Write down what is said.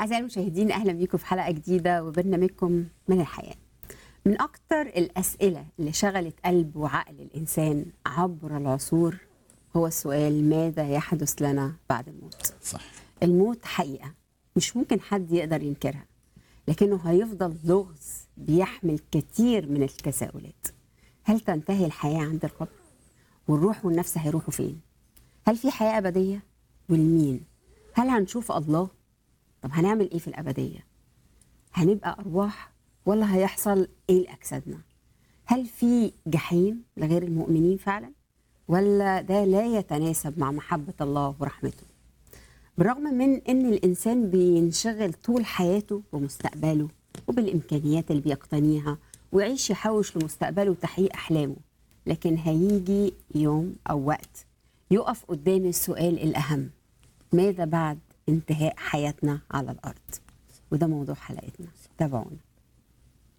أعزائي المشاهدين أهلا بيكم في حلقة جديدة وبرنامجكم من الحياة من أكتر الأسئلة اللي شغلت قلب وعقل الإنسان عبر العصور هو السؤال ماذا يحدث لنا بعد الموت صح الموت حقيقة مش ممكن حد يقدر ينكرها لكنه هيفضل لغز بيحمل كتير من التساؤلات هل تنتهي الحياة عند القبر؟ والروح والنفس هيروحوا فين؟ هل في حياة أبدية؟ والمين؟ هل هنشوف الله؟ طب هنعمل إيه في الأبدية؟ هنبقى أرواح ولا هيحصل إيه لأجسادنا؟ هل في جحيم لغير المؤمنين فعلا؟ ولا ده لا يتناسب مع محبة الله ورحمته؟ بالرغم من ان الانسان بينشغل طول حياته بمستقبله وبالامكانيات اللي بيقتنيها ويعيش يحوش لمستقبله وتحقيق احلامه لكن هيجي يوم او وقت يقف قدام السؤال الاهم ماذا بعد انتهاء حياتنا على الارض وده موضوع حلقتنا تابعونا